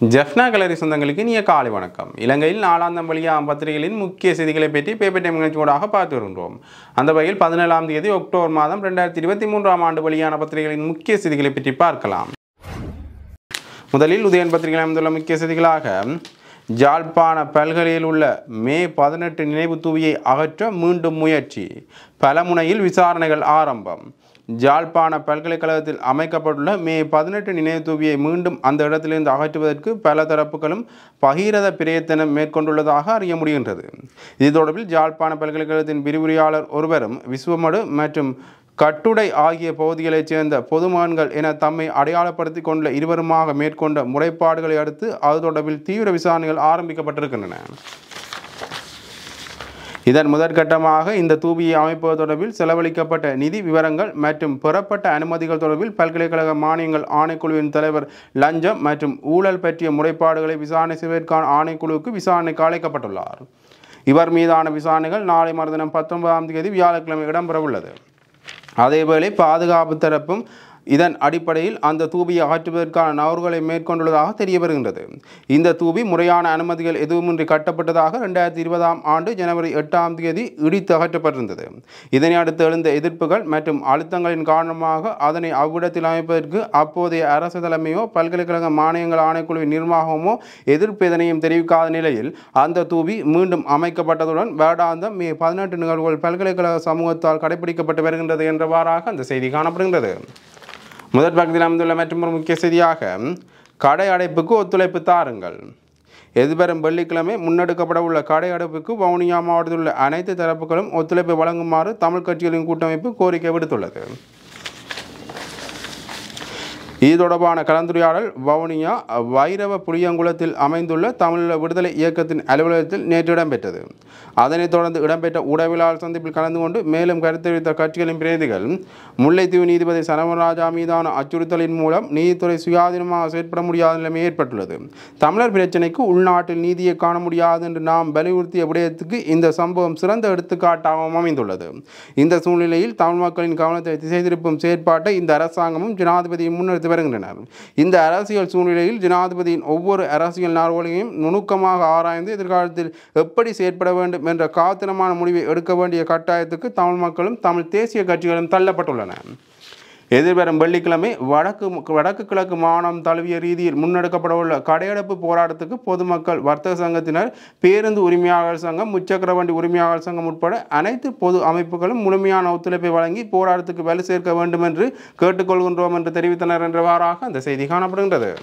ஜெஃப்னா கலரி சொந்தங்களுக்கு இனிய காலை வணக்கம் இலங்கையில் நாளாந்தம் வெளியாகும் பத்திரிகைகளின் முக்கிய செய்திகளை பற்றி பேப்பர் டைம் நிகழ்ச்சியோடாக பார்த்து வருகின்றோம் அந்த வகையில் பதினேழாம் தேதி அக்டோபர் மாதம் ரெண்டாயிரத்தி இருபத்தி மூன்றாம் ஆண்டு வெளியான பத்திரிகைகளின் முக்கிய செய்திகளை பற்றி பார்க்கலாம் முதலில் உதயன் பத்திரிகையில் அமைந்துள்ள முக்கிய செய்திகளாக ஜாழ்ப்பாண பல்கலையில் உள்ள மே பதினெட்டு நினைவு தூவியை அகற்ற மீண்டும் முயற்சி பலமுனையில் விசாரணைகள் ஆரம்பம் ஜாழ்ப்பாண பல்கலைக்கழகத்தில் அமைக்கப்பட்டுள்ள மே பதினெட்டு நினைவு தூவியை மீண்டும் அந்த இடத்திலிருந்து அகற்றுவதற்கு பல தரப்புகளும் பகீரத பிரயத்தனம் மேற்கொண்டுள்ளதாக அறிய முடிகின்றது இது தொடர்பில் ஜாழ்ப்பாண பல்கலைக்கழகத்தின் விரிவுரையாளர் ஒருவரும் விஸ்வமடு மற்றும் கட்டுடை ஆகிய பகுதிகளைச் சேர்ந்த பொதுமகன்கள் என தம்மை அடையாளப்படுத்திக் கொண்ட இருவருமாக மேற்கொண்ட முறைப்பாடுகளை அடுத்து அது தொடர்பில் தீவிர விசாரணைகள் ஆரம்பிக்கப்பட்டிருக்கின்றன இதன் முதற்கட்டமாக இந்த தூபியை அமைப்பது தொடர்பில் செலவழிக்கப்பட்ட நிதி விவரங்கள் மற்றும் பெறப்பட்ட அனுமதிகள் தொடர்பில் பல்கலைக்கழக மானியங்கள் ஆணைக்குழுவின் தலைவர் லஞ்சம் மற்றும் ஊழல் பற்றிய முறைப்பாடுகளை விசாரணை செய்வதற்கான ஆணைக்குழுவுக்கு விசாரணைக்கு அழைக்கப்பட்டுள்ளார் இவர் மீதான விசாரணைகள் நாளை மறுதினம் பத்தொன்பதாம் தேதி வியாழக்கிழமை இடம்பெறவுள்ளது அதேவேளை பாதுகாப்பு தரப்பும் இதன் அடிப்படையில் அந்த தூபியை அகற்றுவதற்கான நகர்வுகளை மேற்கொண்டுள்ளதாக தெரிய வருகின்றது இந்த தூபி முறையான அனுமதிகள் எதுவுமின்றி கட்டப்பட்டதாக ரெண்டாயிரத்தி இருபதாம் ஆண்டு ஜனவரி எட்டாம் தேதி இடித்து அகற்றப்பட்டிருந்தது இதனை அடுத்து எழுந்த எதிர்ப்புகள் மற்றும் அழுத்தங்களின் காரணமாக அதனை அவ்விடத்தில் அமைப்பதற்கு அப்போதைய அரசு தலைமையோ பல்கலைக்கழக மானியங்கள் ஆணைக்குழுவின் நிர்வாகமோ எதிர்ப்பு எதனையும் தெரிவிக்காத நிலையில் அந்த தூபி மீண்டும் அமைக்கப்பட்டதுடன் வேடாந்தம் மே பதினெட்டு நிகழ்வுகள் பல்கலைக்கழக சமூகத்தால் கடைபிடிக்கப்பட்டு வருகின்றது என்றவாறாக அந்த செய்தி காணப்படுகின்றது முதற் பக்கத்தில் அமைந்துள்ள மற்றொரு முக்கிய செய்தியாக கடை அடைப்புக்கு ஒத்துழைப்பு தாருங்கள் எதிர்வரும் வெள்ளிக்கிழமை முன்னெடுக்கப்பட உள்ள கடை அடைப்புக்கு வவுனியா மாவட்டத்தில் உள்ள அனைத்து தரப்புகளும் ஒத்துழைப்பு வழங்குமாறு தமிழ் கட்சிகளின் கூட்டமைப்பு கோரிக்கை விடுத்துள்ளது இது தொடர்பான கலந்துரையாடல் வவுனியா வைரவ புளியங்குளத்தில் அமைந்துள்ள தமிழ் விடுதலை இயக்கத்தின் அலுவலகத்தில் நேற்று இடம்பெற்றது அதனைத் தொடர்ந்து இடம்பெற்ற ஊடகவியலாளர் சந்திப்பில் கலந்து கொண்டு மேலும் கருத்து தெரிவித்த கட்சிகளின் பிரதிநிதிகள் முல்லைத்தீவு நீதிபதி சரவணராஜா மீதான அச்சுறுத்தலின் மூலம் நீதித்துறை சுயாதீனமாக செயற்பட முடியாத நிலைமை ஏற்பட்டுள்ளது தமிழர் பிரச்சினைக்கு உள்நாட்டில் நீதியை காண முடியாது என்று நாம் வலியுறுத்திய விடயத்துக்கு இந்த சம்பவம் சிறந்த எடுத்துக்காட்டாகவும் அமைந்துள்ளது இந்த சூழ்நிலையில் தமிழ் மக்களின் கவனத்தை திசை திருப்பும் செயற்பாட்டை இந்த அரசாங்கமும் ஜனாதிபதியும் முன்னெடுத்து வருகின்றனர் இந்த அரசியல் சூழ்நிலையில் ஜனாதிபதியின் ஒவ்வொரு அரசியல் நார்வலையும் நுணுக்கமாக ஆராய்ந்து எதிர்காலத்தில் எப்படி செயற்பட வேண்டும் என்ற காத்திரமான முடிவை எடுக்க வேண்டிய கட்டாயத்துக்கு தமிழ் மக்களும் தமிழ் தேசிய கட்சிகளும் தள்ளப்பட்டுள்ளன எதிர்வரும் வெள்ளிக்கிழமை வடக்கு வடக்கு கிழக்கு மாநிலம் தழுவிய ரீதியில் முன்னெடுக்கப்பட உள்ள கடையடைப்பு போராட்டத்துக்கு பொதுமக்கள் வர்த்தக சங்கத்தினர் பேருந்து உரிமையாளர் சங்கம் முச்சக்கர வண்டி உரிமையாளர் சங்கம் உட்பட அனைத்து பொது அமைப்புகளும் முழுமையான ஒத்துழைப்பை வழங்கி போராட்டத்துக்கு வலு சேர்க்க வேண்டும் என்று கேட்டுக்கொள்கின்றோம் என்று தெரிவித்தனர் என்றவாறாக அந்த செய்தி காணப்படுகின்றது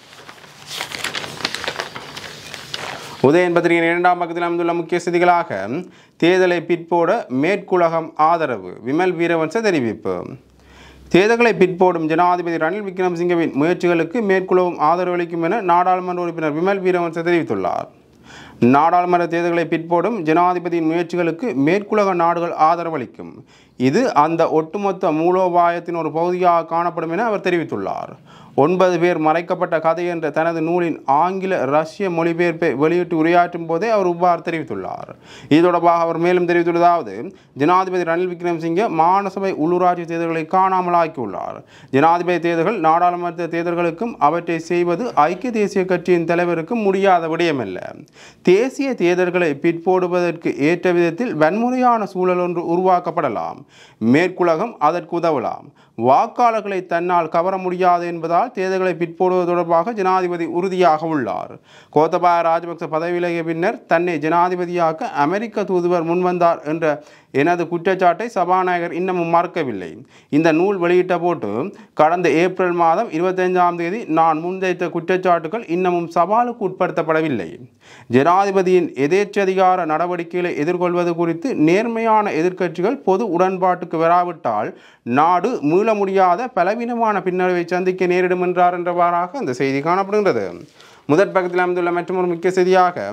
உதயன் பத்திரிகையின் இரண்டாம் பக்கத்தில் அமைந்துள்ள முக்கிய செய்திகளாக தேர்தலை பிற்போட மேற்குலகம் ஆதரவு விமல் வீரவன்ச தெரிவிப்பு தேர்தல்களை பிற்போடும் ஜனாதிபதி ரணில் விக்ரமசிங்கவின் முயற்சிகளுக்கு மேற்குலவும் ஆதரவளிக்கும் என நாடாளுமன்ற உறுப்பினர் விமல் வீரவன்ச தெரிவித்துள்ளார் நாடாளுமன்ற தேர்தல்களை பிற்போடும் ஜனாதிபதியின் முயற்சிகளுக்கு மேற்குலக நாடுகள் ஆதரவளிக்கும் இது அந்த ஒட்டுமொத்த மூலோபாயத்தின் ஒரு பகுதியாக காணப்படும் என அவர் தெரிவித்துள்ளார் ஒன்பது பேர் மறைக்கப்பட்ட கதை என்ற தனது நூலின் ஆங்கில ரஷ்ய மொழிபெயர்ப்பை வெளியிட்டு உரையாற்றும் போதே அவர் இவ்வாறு தெரிவித்துள்ளார் இது தொடர்பாக அவர் மேலும் தெரிவித்துள்ளதாவது ஜனாதிபதி ரணில் விக்ரமசிங்கே மாநசபை உள்ளூராட்சி தேர்தல்களை காணாமல் ஆக்கியுள்ளார் ஜனாதிபதி தேர்தல்கள் நாடாளுமன்ற தேர்தல்களுக்கும் அவற்றை செய்வது ஐக்கிய தேசிய கட்சியின் தலைவருக்கும் முடியாத விடயமல்ல தேசிய தேர்தல்களை பிற்போடுவதற்கு ஏற்ற விதத்தில் வன்முறையான சூழல் ஒன்று உருவாக்கப்படலாம் மேற்குலகம் அதற்கு உதவலாம் வாக்காளர்களை தன்னால் கவர முடியாது என்பதால் தேர்தல்களை பிற்போடுவது தொடர்பாக ஜனாதிபதி உறுதியாக உள்ளார் கோத்தபாய ராஜபக்ச பதவி விலகிய பின்னர் தன்னை ஜனாதிபதியாக்க அமெரிக்க தூதுவர் முன்வந்தார் என்ற எனது குற்றச்சாட்டை சபாநாயகர் இன்னமும் மறக்கவில்லை இந்த நூல் வெளியிட்ட போட்டு கடந்த ஏப்ரல் மாதம் இருபத்தைந்தாம் தேதி நான் முன்வைத்த குற்றச்சாட்டுகள் இன்னமும் சவாலுக்கு உட்படுத்தப்படவில்லை ஜனாதிபதியின் எதேச்சதிகார நடவடிக்கைகளை எதிர்கொள்வது குறித்து நேர்மையான எதிர்க்கட்சிகள் பொது உடன்பாட்டுக்கு வராவிட்டால் நாடு மீள முடியாத பலவீனமான பின்னடைவை சந்திக்க நேரிடும் என்றார் என்றவாறாக அந்த செய்தி காணப்படுகின்றது முதற் பக்கத்தில் அமைந்துள்ள மற்றொரு முக்கிய செய்தியாக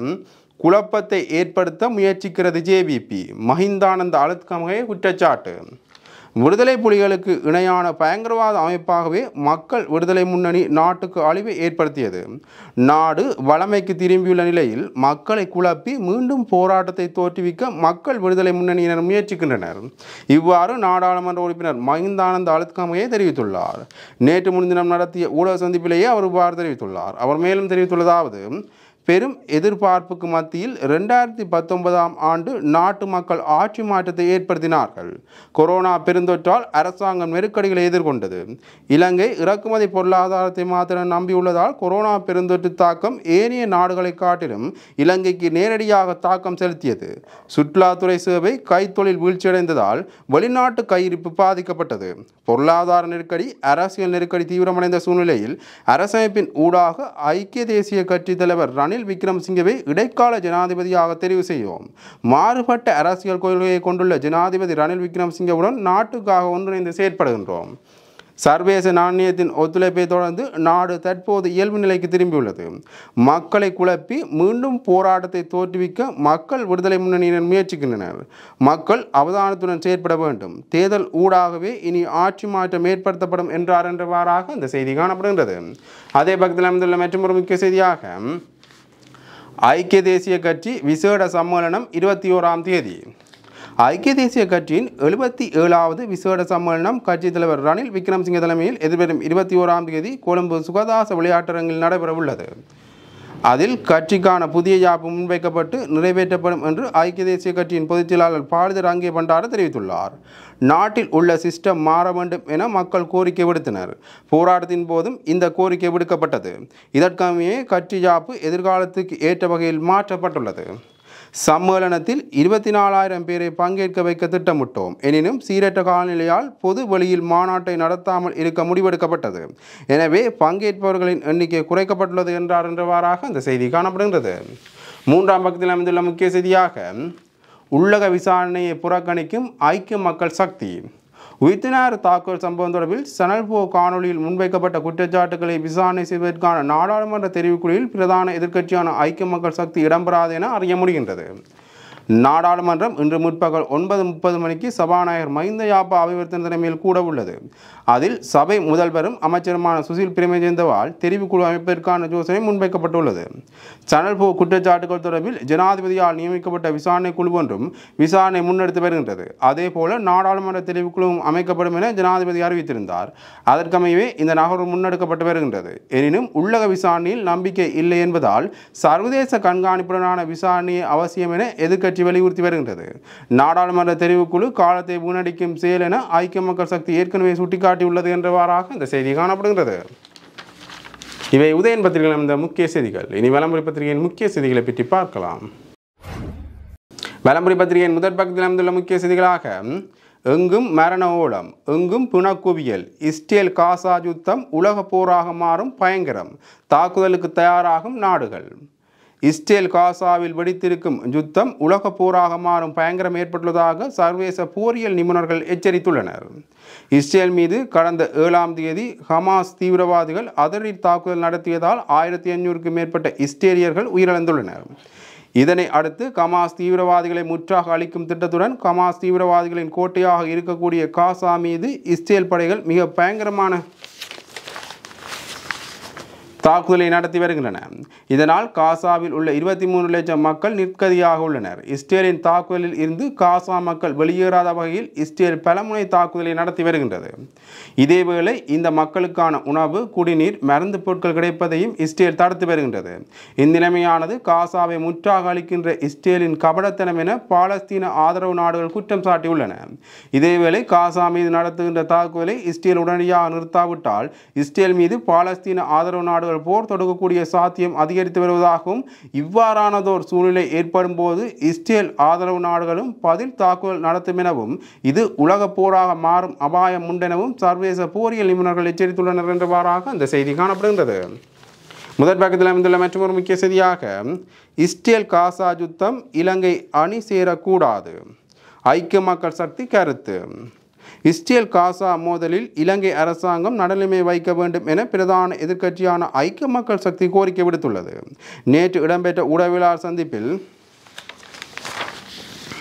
குழப்பத்தை ஏற்படுத்த முயற்சிக்கிறது ஜேவிபி மஹிந்தானந்த அழுத்கமகை குற்றச்சாட்டு விடுதலை புலிகளுக்கு இணையான பயங்கரவாத அமைப்பாகவே மக்கள் விடுதலை முன்னணி நாட்டுக்கு அழிவை ஏற்படுத்தியது நாடு வளமைக்கு திரும்பியுள்ள நிலையில் மக்களை குழப்பி மீண்டும் போராட்டத்தை தோற்றுவிக்க மக்கள் விடுதலை முன்னணியினர் முயற்சிக்கின்றனர் இவ்வாறு நாடாளுமன்ற உறுப்பினர் மஹிந்தானந்த அழுத்கமையை தெரிவித்துள்ளார் நேற்று முன்தினம் நடத்திய ஊடக சந்திப்பிலேயே அவர் இவ்வாறு தெரிவித்துள்ளார் அவர் மேலும் தெரிவித்துள்ளதாவது பெரும் எதிர்பார்ப்புக்கு மத்தியில் ரெண்டாயிரத்தி பத்தொன்பதாம் ஆண்டு நாட்டு மக்கள் ஆட்சி மாற்றத்தை ஏற்படுத்தினார்கள் கொரோனா பெருந்தொற்றால் அரசாங்கம் நெருக்கடிகளை எதிர்கொண்டது இலங்கை இறக்குமதி பொருளாதாரத்தை மாத்திரம் நம்பியுள்ளதால் கொரோனா பெருந்தொற்று தாக்கம் ஏனைய நாடுகளை காட்டிலும் இலங்கைக்கு நேரடியாக தாக்கம் செலுத்தியது சுற்றுலாத்துறை சேவை கைத்தொழில் வீழ்ச்சியடைந்ததால் வெளிநாட்டு கையிருப்பு பாதிக்கப்பட்டது பொருளாதார நெருக்கடி அரசியல் நெருக்கடி தீவிரமடைந்த சூழ்நிலையில் அரசமைப்பின் ஊடாக ஐக்கிய தேசிய கட்சி தலைவர் ரணில் விக்ரமசிங்கவை இடைக்கால ஜனாதிபதியாக தெரிவு செய்வோம் மாறுபட்ட அரசியல் கொள்கையை கொண்டுள்ள ஜனாதிபதி ரணில் விக்ரமசிங்கவுடன் நாட்டுக்காக ஒன்றிணைந்து செயற்படுகின்றோம் சர்வதேச நாணயத்தின் ஒத்துழைப்பை தொடர்ந்து நாடு தற்போது இயல்பு நிலைக்கு திரும்பியுள்ளது மக்களை குழப்பி மீண்டும் போராட்டத்தை தோற்றுவிக்க மக்கள் விடுதலை முன்னணியினர் முயற்சிக்கின்றனர் மக்கள் அவதானத்துடன் செயற்பட வேண்டும் தேர்தல் ஊடாகவே இனி ஆட்சி மாற்றம் ஏற்படுத்தப்படும் என்றார் என்றவாறாக இந்த செய்தி காணப்படுகின்றது அதே பக்கத்தில் அமைந்துள்ள மற்றொரு முக்கிய செய்தியாக ஐக்கிய தேசிய கட்சி விசேட சம்மேளனம் இருபத்தி ஓராம் தேதி ஐக்கிய தேசிய கட்சியின் எழுபத்தி ஏழாவது விசேட சம்மேளனம் கட்சித் தலைவர் ரணில் விக்ரமசிங்க தலைமையில் எதிர்வரும் இருபத்தி ஓராம் தேதி கொழும்பு சுகதாச விளையாட்டரங்கில் நடைபெறவுள்ளது அதில் கட்சிக்கான புதிய யாப்பு முன்வைக்கப்பட்டு நிறைவேற்றப்படும் என்று ஐக்கிய தேசிய கட்சியின் பொதுச் செயலாளர் பாலிதர் அங்கே பண்டார தெரிவித்துள்ளார் நாட்டில் உள்ள சிஸ்டம் மாற வேண்டும் என மக்கள் கோரிக்கை விடுத்தனர் போராட்டத்தின் போதும் இந்த கோரிக்கை விடுக்கப்பட்டது இதற்கமையே கட்சி யாப்பு எதிர்காலத்துக்கு ஏற்ற வகையில் மாற்றப்பட்டுள்ளது சம்மேளனத்தில் இருபத்தி நாலாயிரம் பேரை பங்கேற்க வைக்க திட்டமிட்டோம் எனினும் சீரற்ற காலநிலையால் பொது வழியில் மாநாட்டை நடத்தாமல் இருக்க முடிவெடுக்கப்பட்டது எனவே பங்கேற்பவர்களின் எண்ணிக்கை குறைக்கப்பட்டுள்ளது என்றார் என்றவாறாக அந்த செய்தி காணப்படுகின்றது மூன்றாம் பக்கத்தில் அமைந்துள்ள முக்கிய செய்தியாக உள்ளக விசாரணையை புறக்கணிக்கும் ஐக்கிய மக்கள் சக்தி உயிர்த்தினார் தாக்குதல் சம்பவம் தொடர்பில் சனல்போ காணொலியில் முன்வைக்கப்பட்ட குற்றச்சாட்டுகளை விசாரணை செய்வதற்கான நாடாளுமன்ற தெரிவுக்குழுவில் பிரதான எதிர்க்கட்சியான ஐக்கிய மக்கள் சக்தி இடம்பெறாது என அறிய முடிகின்றது நாடாளுமன்றம் இன்று முற்பகல் ஒன்பது முப்பது மணிக்கு சபாநாயகர் மஹிந்த யாப்பா அபிவர்த்தன தலைமையில் கூட உள்ளது அதில் சபை முதல்வரும் அமைச்சருமான சுசில் பிரேமஜெந்தவால் தெரிவுக்குழு அமைப்பதற்கான யோசனை முன்வைக்கப்பட்டுள்ளது சனல் போ குற்றச்சாட்டுகள் தொடர்பில் ஜனாதிபதியால் நியமிக்கப்பட்ட விசாரணை குழு ஒன்றும் விசாரணை முன்னெடுத்து வருகின்றது அதேபோல நாடாளுமன்ற தெரிவுக்குழுவும் அமைக்கப்படும் என ஜனாதிபதி அறிவித்திருந்தார் அதற்கமையவே இந்த நகர்வு முன்னெடுக்கப்பட்டு வருகின்றது எனினும் உள்ளக விசாரணையில் நம்பிக்கை இல்லை என்பதால் சர்வதேச கண்காணிப்புடனான விசாரணையே அவசியம் என எதிர்க்கட்சி வலியுறுத்தி வருகின்றது நாடாளுமன்ற தெரிவுக்குழு காலத்தை வீணடிக்கும் செயல் என ஐக்கிய மக்கள் சக்தி ஏற்கனவே சுட்டிக்காட்டியுள்ளது என்றவாறாக இந்த செய்தி காணப்படுகின்றது இவை உதயன் பத்திரிகையில் இந்த முக்கிய செய்திகள் இனி வலம்புரி பத்திரிகையின் முக்கிய செய்திகளை பற்றி பார்க்கலாம் வலம்புரி பத்திரிகையின் முதற் பக்கத்தில் அமைந்துள்ள முக்கிய செய்திகளாக எங்கும் மரண ஓலம் எங்கும் பிணக்குவியல் இஸ்ரேல் காசா யுத்தம் உலக போராக மாறும் பயங்கரம் தாக்குதலுக்கு தயாராகும் நாடுகள் இஸ்ரேல் காசாவில் வெடித்திருக்கும் யுத்தம் உலக போராக மாறும் பயங்கரம் ஏற்பட்டுள்ளதாக சர்வதேச போரியல் நிபுணர்கள் எச்சரித்துள்ளனர் இஸ்ரேல் மீது கடந்த ஏழாம் தேதி ஹமாஸ் தீவிரவாதிகள் அதிரடி தாக்குதல் நடத்தியதால் ஆயிரத்தி ஐநூறுக்கும் மேற்பட்ட இஸ்ரேலியர்கள் உயிரிழந்துள்ளனர் இதனை அடுத்து கமாஸ் தீவிரவாதிகளை முற்றாக அளிக்கும் திட்டத்துடன் கமாஸ் தீவிரவாதிகளின் கோட்டையாக இருக்கக்கூடிய காசா மீது இஸ்ரேல் படைகள் மிக பயங்கரமான தாக்குதலை நடத்தி வருகின்றன இதனால் காசாவில் உள்ள இருபத்தி மூணு லட்சம் மக்கள் நிற்கதியாக உள்ளனர் இஸ்ரேலின் தாக்குதலில் இருந்து காசா மக்கள் வெளியேறாத வகையில் இஸ்ரேல் பலமுனை தாக்குதலை நடத்தி வருகின்றது இதேவேளை இந்த மக்களுக்கான உணவு குடிநீர் மருந்து பொருட்கள் கிடைப்பதையும் இஸ்ரேல் தடுத்து வருகின்றது இந்நிலைமையானது காசாவை முற்றாக அளிக்கின்ற இஸ்ரேலின் கபடத்தனம் என பாலஸ்தீன ஆதரவு நாடுகள் குற்றம் சாட்டியுள்ளன இதேவேளை காசா மீது நடத்துகின்ற தாக்குதலை இஸ்ரேல் உடனடியாக நிறுத்தாவிட்டால் இஸ்ரேல் மீது பாலஸ்தீன ஆதரவு நாடுகள் போர் தொடுக்கக்கூடிய சாத்தியம் அதிகரித்து வருவதாகவும் இவ்வாறானதோர் சூழ்நிலை ஏற்படும் போது இஸ்ரேல் ஆதரவு நாடுகளும் பதில் தாக்குதல் நடத்தும் எனவும் இது உலக போராக மாறும் அபாயம் உண்டெனவும் சர்வதேச போரியல் நிபுணர்கள் எச்சரித்துள்ளனர் என்றவாறாக அந்த செய்தி காணப்படுகின்றது முதற் பக்கத்தில் அமைந்துள்ள மற்றொரு முக்கிய செய்தியாக இஸ்ரேல் காசா யுத்தம் இலங்கை அணி சேரக்கூடாது ஐக்கிய மக்கள் சக்தி கருத்து இஸ்ரேல் காசா மோதலில் இலங்கை அரசாங்கம் நடுநிலைமை வைக்க வேண்டும் என பிரதான எதிர்க்கட்சியான ஐக்கிய மக்கள் சக்தி கோரிக்கை விடுத்துள்ளது நேற்று இடம்பெற்ற ஊடகவியலாளர் சந்திப்பில்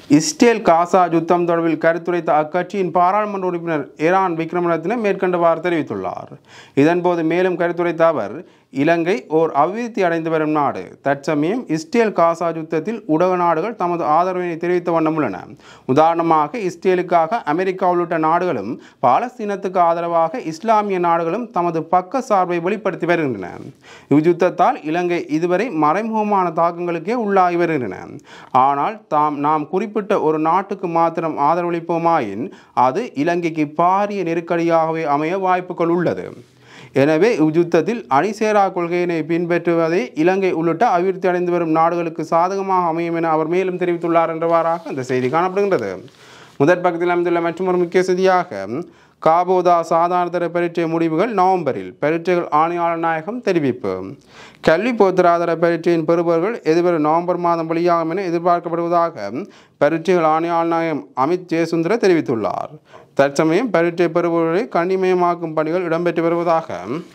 இஸ்ரேல் காசா யுத்தம் தொடர்பில் கருத்துரைத்த அக்கட்சியின் பாராளுமன்ற உறுப்பினர் ஈரான் விக்ரமரத்ன மேற்கண்டவாறு தெரிவித்துள்ளார் இதன்போது மேலும் கருத்துரைத்த அவர் இலங்கை ஓர் அபிவிருத்தி அடைந்து வரும் நாடு தற்சமயம் இஸ்ரேல் காசா யுத்தத்தில் உலக நாடுகள் தமது ஆதரவினை தெரிவித்த வண்ணம் உள்ளன உதாரணமாக இஸ்ரேலுக்காக அமெரிக்கா உள்ளிட்ட நாடுகளும் பாலஸ்தீனத்துக்கு ஆதரவாக இஸ்லாமிய நாடுகளும் தமது பக்க சார்பை வெளிப்படுத்தி வருகின்றன இவ்யுத்தத்தால் இலங்கை இதுவரை மறைமுகமான தாக்கங்களுக்கே உள்ளாகி வருகின்றன ஆனால் தாம் நாம் குறிப்பிட்ட ஒரு நாட்டுக்கு மாத்திரம் ஆதரவளிப்போமாயின் அது இலங்கைக்கு பாரிய நெருக்கடியாகவே அமைய வாய்ப்புகள் உள்ளது எனவே இவ்யுத்தத்தில் அணிசேரா கொள்கையினை பின்பற்றுவதே இலங்கை உள்ளிட்ட அபிவிருத்தி அடைந்து வரும் நாடுகளுக்கு சாதகமாக அமையும் என அவர் மேலும் தெரிவித்துள்ளார் என்றவாறாக இந்த செய்தி காணப்படுகின்றது முதற் பக்கத்தில் அமைந்துள்ள மற்றொரு முக்கிய செய்தியாக காபோதா சாதாரண தர பரீட்சை முடிவுகள் நவம்பரில் பரீட்சைகள் ஆணையாளர் நாயகம் தெரிவிப்பு கல்வி பொதுத்தராதர பரீட்சையின் பெறுபவர்கள் எதிர்வரும் நவம்பர் மாதம் வெளியாகும் என எதிர்பார்க்கப்படுவதாக பரீட்சைகள் ஆணையாளர் நாயகம் அமித் ஜெயசுந்தர தெரிவித்துள்ளார் தற்சமயம் பரீட்சை பெறுபவர்களை கண்ணிமயமாக்கும் பணிகள் இடம்பெற்று வருவதாக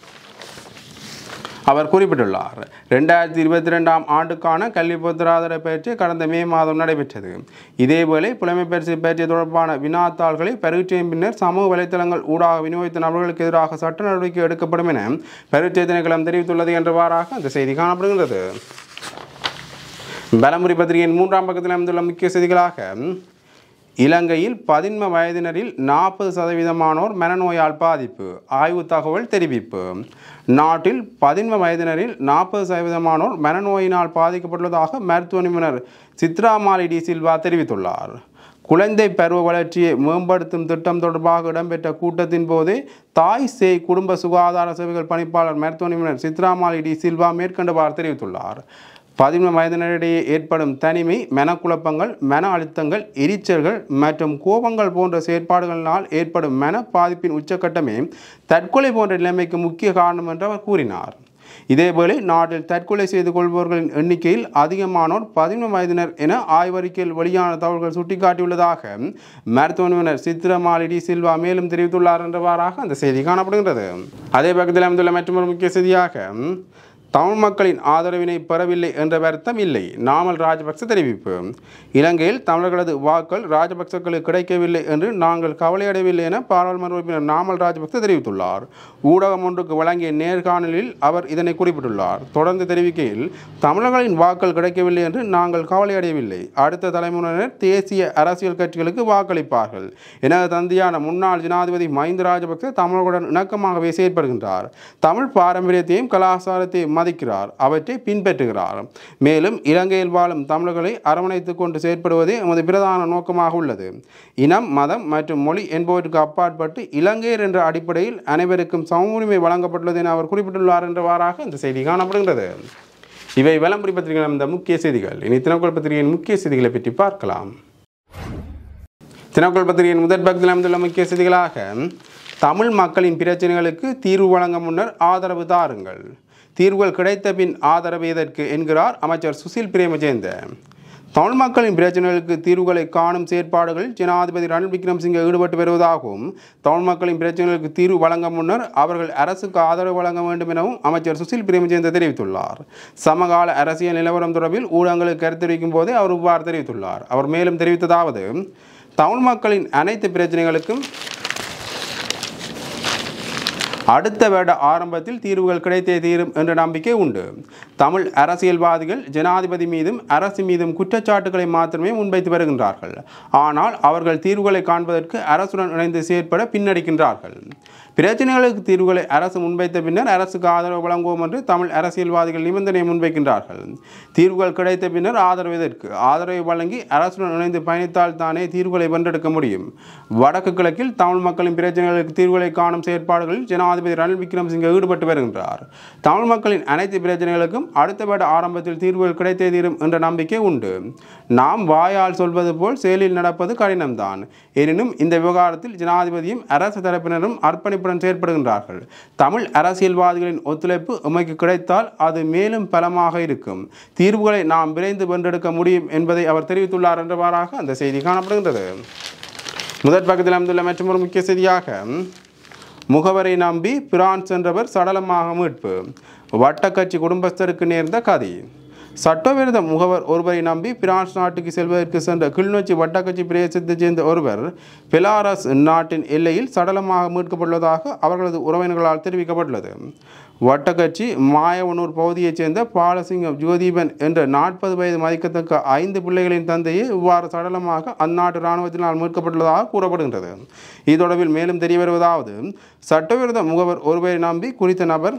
அவர் குறிப்பிட்டுள்ளார் ரெண்டாயிரத்தி இருபத்தி ரெண்டாம் ஆண்டுக்கான கல்வி பொருத்தராதர பயிற்சி கடந்த மே மாதம் நடைபெற்றது இதேவேளை புலமை பரிசு பயிற்சி தொடர்பான வினாத்தாள்களை பரீட்சையின் பின்னர் சமூக வலைத்தளங்கள் ஊடாக விநியோகித்த நபர்களுக்கு எதிராக சட்ட நடவடிக்கை எடுக்கப்படும் என பரீட்சை திணைக்களம் தெரிவித்துள்ளது என்றவாறாக அந்த செய்தி காணப்படுகிறது பலமுறை பத்திரிகையின் மூன்றாம் பக்கத்தில் அமைந்துள்ள முக்கிய செய்திகளாக இலங்கையில் பதின்ம வயதினரில் நாற்பது சதவீதமானோர் மனநோயால் பாதிப்பு ஆய்வு தகவல் தெரிவிப்பு நாட்டில் பதின்ம வயதினரில் நாற்பது சதவீதமானோர் மனநோயினால் பாதிக்கப்பட்டுள்ளதாக மருத்துவ நிபுணர் சித்ராமாலி டி சில்வா தெரிவித்துள்ளார் குழந்தை பருவ வளர்ச்சியை மேம்படுத்தும் திட்டம் தொடர்பாக இடம்பெற்ற கூட்டத்தின் போது தாய் சேய் குடும்ப சுகாதார சேவைகள் பணிப்பாளர் மருத்துவ நிபுணர் சித்ராமாலி டி சில்வா மேற்கண்டவாறு தெரிவித்துள்ளார் பதின்ம வயதினரிடையே ஏற்படும் தனிமை மனக்குழப்பங்கள் மன அழுத்தங்கள் எரிச்சல்கள் மற்றும் கோபங்கள் போன்ற செயற்பாடுகளினால் ஏற்படும் மன பாதிப்பின் உச்சக்கட்டமே தற்கொலை போன்ற நிலைமைக்கு முக்கிய காரணம் என்று அவர் கூறினார் இதேவேளை நாட்டில் தற்கொலை செய்து கொள்பவர்களின் எண்ணிக்கையில் அதிகமானோர் பதின்ம வயதினர் என ஆய்வறிக்கையில் வெளியான தகவல்கள் சுட்டிக்காட்டியுள்ளதாக மருத்துவ நிபுணர் சித்திரமாலி டி சில்வா மேலும் தெரிவித்துள்ளார் என்றவாறாக அந்த செய்தி காணப்படுகின்றது அதே பக்கத்தில் அமைந்துள்ள மற்றொரு முக்கிய செய்தியாக தமிழ் மக்களின் ஆதரவினை பெறவில்லை என்ற வருத்தம் இல்லை நாமல் ராஜபக்ச தெரிவிப்பு இலங்கையில் தமிழர்களது வாக்கள் ராஜபக்சக்களுக்கு கிடைக்கவில்லை என்று நாங்கள் கவலையடையவில்லை என பாராளுமன்ற உறுப்பினர் நாமல் ராஜபக்ச தெரிவித்துள்ளார் ஊடகம் ஒன்றுக்கு வழங்கிய நேர்காணலில் அவர் இதனை குறிப்பிட்டுள்ளார் தொடர்ந்து தெரிவிக்கையில் தமிழர்களின் வாக்கள் கிடைக்கவில்லை என்று நாங்கள் கவலையடையவில்லை அடுத்த தலைமுறையினர் தேசிய அரசியல் கட்சிகளுக்கு வாக்களிப்பார்கள் எனது தந்தையான முன்னாள் ஜனாதிபதி மஹிந்த ராஜபக்ச தமிழர்களுடன் இணக்கமாகவே செயற்படுகின்றார் தமிழ் பாரம்பரியத்தையும் கலாச்சாரத்தையும் மதிக்கிறார் அவற்றை பின்பற்றுகிறார் மேலும் இலங்கையில் வாழும் தமிழர்களை அரவணைத்துக் கொண்டு செயற்படுவதே எமது பிரதான நோக்கமாக உள்ளது இனம் மதம் மற்றும் மொழி என்பவற்றுக்கு அப்பாற்பட்டு இலங்கையர் என்ற அடிப்படையில் அனைவருக்கும் சம உரிமை வழங்கப்பட்டுள்ளது என அவர் குறிப்பிட்டுள்ளார் என்றவாறாக இந்த செய்தி காணப்படுகிறது இவை விளம்பரி பத்திரிகைகள் இந்த முக்கிய செய்திகள் இனி தினக்குள் பத்திரிகையின் முக்கிய செய்திகளை பற்றி பார்க்கலாம் தினக்குள் பத்திரிகையின் முதற் பக்கத்தில் அமைந்துள்ள முக்கிய செய்திகளாக தமிழ் மக்களின் பிரச்சனைகளுக்கு தீர்வு வழங்க முன்னர் ஆதரவு தாருங்கள் தீர்வுகள் கிடைத்த பின் ஆதரவு எதற்கு என்கிறார் அமைச்சர் சுசில் பிரேமஜேந்த தமிழ் மக்களின் பிரச்சனைகளுக்கு தீர்வுகளை காணும் செயற்பாடுகளில் ஜனாதிபதி ரணில் விக்ரம்சிங்கே ஈடுபட்டு வருவதாகவும் தமிழ் மக்களின் பிரச்சனைகளுக்கு தீர்வு வழங்க முன்னர் அவர்கள் அரசுக்கு ஆதரவு வழங்க வேண்டும் எனவும் அமைச்சர் சுசில் பிரேமஜேந்த தெரிவித்துள்ளார் சமகால அரசியல் நிலவரம் தொடர்பில் ஊடகங்களுக்கு கருத்தரிக்கும் போதே அவர் இவ்வாறு தெரிவித்துள்ளார் அவர் மேலும் தெரிவித்ததாவது தமிழ் மக்களின் அனைத்து பிரச்சனைகளுக்கும் அடுத்த வருட ஆரம்பத்தில் தீர்வுகள் கிடைத்தே தீரும் என்ற நம்பிக்கை உண்டு தமிழ் அரசியல்வாதிகள் ஜனாதிபதி மீதும் அரசு மீதும் குற்றச்சாட்டுகளை மாத்திரமே முன்வைத்து வருகின்றார்கள் ஆனால் அவர்கள் தீர்வுகளை காண்பதற்கு அரசுடன் இணைந்து செயற்பட பின்னடிக்கின்றார்கள் பிரச்சனைகளுக்கு தீர்வுகளை அரசு முன்வைத்த பின்னர் அரசுக்கு ஆதரவு வழங்குவோம் என்று தமிழ் அரசியல்வாதிகள் நிபந்தனை முன்வைக்கின்றார்கள் தீர்வுகள் கிடைத்த பின்னர் ஆதரவு எதற்கு ஆதரவை வழங்கி அரசுடன் இணைந்து பயணித்தால் தானே தீர்வுகளை வென்றெடுக்க முடியும் வடக்கு கிழக்கில் தமிழ் மக்களின் பிரச்சனைகளுக்கு தீர்வுகளை காணும் செயற்பாடுகளில் ஜனாதிபதி ரணில் விக்ரமசிங்கே ஈடுபட்டு வருகின்றார் தமிழ் மக்களின் அனைத்து பிரச்சனைகளுக்கும் அடுத்த வருட ஆரம்பத்தில் தீர்வுகள் கிடைத்தே தீரும் என்ற நம்பிக்கை உண்டு நாம் வாயால் சொல்வது போல் செயலில் நடப்பது கடினம்தான் எனினும் இந்த விவகாரத்தில் ஜனாதிபதியும் அரசு தரப்பினரும் அர்ப்பணிப்புடன் செயற்படுகின்றார்கள் தமிழ் அரசியல்வாதிகளின் ஒத்துழைப்பு உமைக்கு கிடைத்தால் அது மேலும் பலமாக இருக்கும் தீர்வுகளை நாம் விரைந்து வென்றெடுக்க முடியும் என்பதை அவர் தெரிவித்துள்ளார் என்றவாறாக அந்த செய்தி காணப்படுகின்றது முதற் பக்கத்தில் அமைந்துள்ள மற்றொரு முக்கிய செய்தியாக முகவரை நம்பி பிரான்ஸ் சென்றவர் சடலமாக மீட்பு வட்டக்கட்சி குடும்பஸ்தருக்கு நேர்ந்த கதி சட்டவிரோத முகவர் ஒருவரை நம்பி பிரான்ஸ் நாட்டுக்கு செல்வதற்கு சென்ற கிளிநொச்சி வட்டக்கட்சி பிரதேசத்தைச் சேர்ந்த ஒருவர் பெலாரஸ் நாட்டின் எல்லையில் சடலமாக மீட்கப்பட்டுள்ளதாக அவர்களது உறவினர்களால் தெரிவிக்கப்பட்டுள்ளது வட்டக்கட்சி மாயவனூர் பகுதியைச் சேர்ந்த பாலசிங்கம் ஜோதீபன் என்ற நாற்பது வயது மதிக்கத்தக்க ஐந்து பிள்ளைகளின் தந்தையை இவ்வாறு சடலமாக அந்நாட்டு இராணுவத்தினால் மீட்கப்பட்டுள்ளதாக கூறப்படுகின்றது இது தொடர்பில் மேலும் தெரிய வருவதாவது சட்டவிரோத முகவர் ஒருவரை நம்பி குறித்த நபர்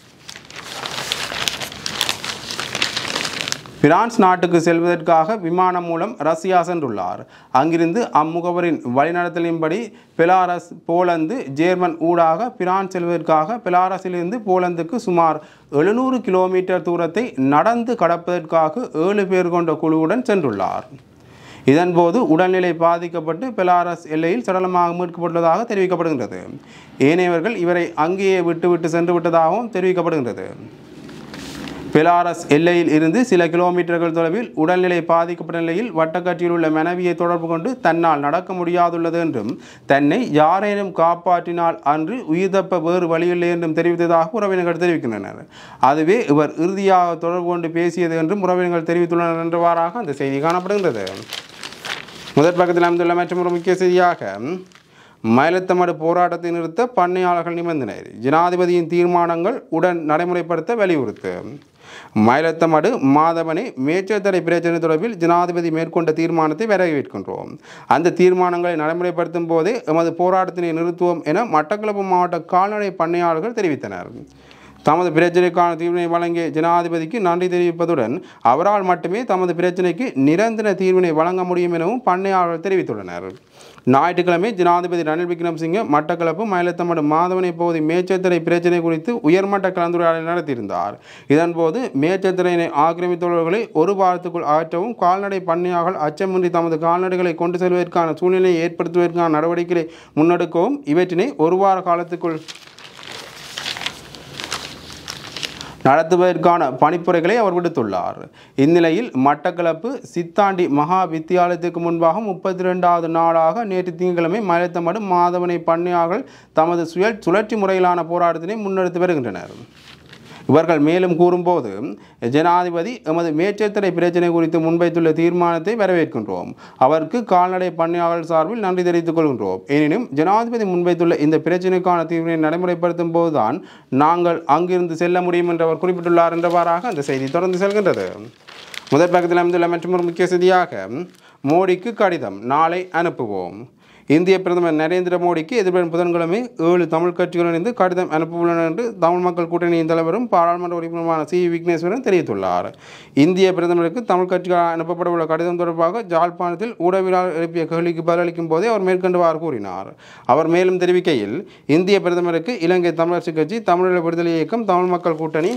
பிரான்ஸ் நாட்டுக்கு செல்வதற்காக விமானம் மூலம் ரஷ்யா சென்றுள்ளார் அங்கிருந்து அம்முகவரின் வழிநடத்தலின்படி பெலாரஸ் போலந்து ஜேர்மன் ஊடாக பிரான்ஸ் செல்வதற்காக பெலாரஸிலிருந்து போலந்துக்கு சுமார் எழுநூறு கிலோமீட்டர் தூரத்தை நடந்து கடப்பதற்காக ஏழு பேர் கொண்ட குழுவுடன் சென்றுள்ளார் இதன்போது உடல்நிலை பாதிக்கப்பட்டு பெலாரஸ் எல்லையில் சடலமாக மீட்கப்பட்டுள்ளதாக தெரிவிக்கப்படுகின்றது ஏனையவர்கள் இவரை அங்கேயே விட்டுவிட்டு சென்று விட்டதாகவும் தெரிவிக்கப்படுகின்றது பெலாரஸ் எல்லையில் இருந்து சில கிலோமீட்டர்கள் தொலைவில் உடல்நிலை பாதிக்கப்பட்ட நிலையில் வட்டக்கட்டியில் உள்ள மனைவியை தொடர்பு கொண்டு தன்னால் நடக்க முடியாதுள்ளது என்றும் தன்னை யாரேனும் காப்பாற்றினால் அன்று உயிர் தப்ப வேறு வழியில்லை என்றும் தெரிவித்ததாக உறவினர்கள் தெரிவிக்கின்றனர் அதுவே இவர் இறுதியாக தொடர்பு கொண்டு பேசியது என்றும் உறவினர்கள் தெரிவித்துள்ளனர் என்றவாறாக அந்த செய்தி காணப்படுகின்றது முதற் பக்கத்தில் அமைந்துள்ள மற்றும் ஒரு முக்கிய செய்தியாக மயிலத்தமடு போராட்டத்தை நிறுத்த பண்ணையாளர்கள் நிபந்தனை ஜனாதிபதியின் தீர்மானங்கள் உடன் நடைமுறைப்படுத்த வலியுறுத்து மயிலத்தமடு மாதவனை மேச்சத்தடை பிரச்சனை தொடர்பில் ஜனாதிபதி மேற்கொண்ட தீர்மானத்தை வரவேற்கின்றோம் அந்த தீர்மானங்களை நடைமுறைப்படுத்தும் போதே எமது போராட்டத்தினை நிறுத்துவோம் என மட்டக்களப்பு மாவட்ட கால்நடை பண்ணையாளர்கள் தெரிவித்தனர் தமது பிரச்சனைக்கான தீர்வினை வழங்கிய ஜனாதிபதிக்கு நன்றி தெரிவிப்பதுடன் அவரால் மட்டுமே தமது பிரச்சனைக்கு நிரந்தர தீர்வினை வழங்க முடியும் எனவும் பண்ணையாளர்கள் தெரிவித்துள்ளனர் ஞாயிற்றுக்கிழமை ஜனாதிபதி ரணில் விக்ரமசிங்கே மட்டக்களப்பு மயிலத்தமடு மாதவனை பகுதி மேச்சத்திரை பிரச்சினை குறித்து உயர்மட்ட கலந்துரையாடலை நடத்தியிருந்தார் இதன்போது மேச்சத்திரையினை ஆக்கிரமித்துள்ளவர்களை ஒரு வாரத்துக்குள் அகற்றவும் கால்நடை பண்ணையாளர்கள் அச்சமின்றி தமது கால்நடைகளை கொண்டு செல்வதற்கான சூழ்நிலையை ஏற்படுத்துவதற்கான நடவடிக்கைகளை முன்னெடுக்கவும் இவற்றினை ஒரு வார காலத்துக்குள் நடத்துவதற்கான பணிப்புரைகளை அவர் விடுத்துள்ளார் இந்நிலையில் மட்டக்களப்பு சித்தாண்டி மகா வித்தியாலயத்துக்கு முன்பாக முப்பத்தி ரெண்டாவது நாளாக நேற்று திங்கட்கிழமை மலைத்தமடு மாதவனை பண்ணையாளர்கள் தமது சுய சுழற்சி முறையிலான போராட்டத்தினை முன்னெடுத்து வருகின்றனர் இவர்கள் மேலும் கூறும்போது ஜனாதிபதி எமது மேச்சத்திரை பிரச்சினை குறித்து முன்வைத்துள்ள தீர்மானத்தை வரவேற்கின்றோம் அவருக்கு கால்நடை பண்ணையாளர் சார்பில் நன்றி தெரிவித்துக் கொள்கின்றோம் எனினும் ஜனாதிபதி முன்வைத்துள்ள இந்த பிரச்சினைக்கான தீர்வினை நடைமுறைப்படுத்தும் போதுதான் நாங்கள் அங்கிருந்து செல்ல முடியும் என்று அவர் குறிப்பிட்டுள்ளார் என்றவாறாக அந்த செய்தி தொடர்ந்து செல்கின்றது முதற் பக்கத்தில் அமைந்துள்ள மற்றொரு முக்கிய செய்தியாக மோடிக்கு கடிதம் நாளை அனுப்புவோம் இந்திய பிரதமர் நரேந்திர மோடிக்கு எதிர்வரும் புதன்கிழமை ஏழு தமிழ் கட்சிகள் இணைந்து கடிதம் அனுப்பவுள்ளனர் என்று தமிழ் மக்கள் கூட்டணியின் தலைவரும் பாராளுமன்ற உறுப்பினருமான சி விக்னேஸ்வரன் தெரிவித்துள்ளார் இந்திய பிரதமருக்கு தமிழ் கட்சிகள் அனுப்பப்படவுள்ள கடிதம் தொடர்பாக ஜாழ்ப்பாணத்தில் ஊடகவியலாளர் எழுப்பிய கேள்விக்கு பதிலளிக்கும் போதே அவர் மேற்கொண்டுவார் கூறினார் அவர் மேலும் தெரிவிக்கையில் இந்திய பிரதமருக்கு இலங்கை தமிழரசு கட்சி தமிழீழ விடுதலை இயக்கம் தமிழ் மக்கள் கூட்டணி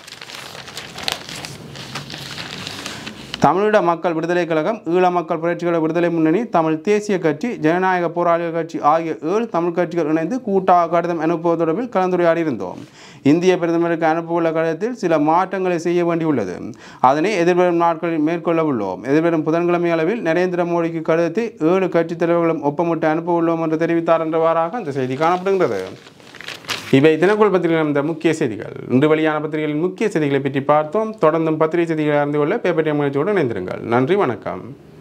தமிழீழ மக்கள் விடுதலை கழகம் ஈழ மக்கள் புரட்சிகர விடுதலை முன்னணி தமிழ் தேசிய கட்சி ஜனநாயக போராளிகள் கட்சி ஆகிய ஏழு தமிழ் கட்சிகள் இணைந்து கூட்டாக கடிதம் அனுப்புவது தொடர்பில் கலந்துரையாடியிருந்தோம் இந்திய பிரதமருக்கு அனுப்பவுள்ள கடிதத்தில் சில மாற்றங்களை செய்ய வேண்டியுள்ளது அதனை எதிர்வரும் நாட்களில் மேற்கொள்ள உள்ளோம் எதிர்வரும் புதன்கிழமை அளவில் நரேந்திர மோடிக்கு கடிதத்தை ஏழு கட்சித் தலைவர்களும் ஒப்பமிட்டு அனுப்ப உள்ளோம் என்று தெரிவித்தார் என்றவாறாக அந்த செய்தி காணப்படுகிறது இவை தினக்குள் பத்திரிகையில் இந்த முக்கிய செய்திகள் இன்று வெளியான பத்திரிகைகளின் முக்கிய செய்திகளை பற்றி பார்த்தோம் தொடர்ந்தும் பத்திரிகை செய்திகளை அறிந்து கொள்ள பேப்பர் முயற்சியோடு இணைந்திருங்கள் நன்றி வணக்கம்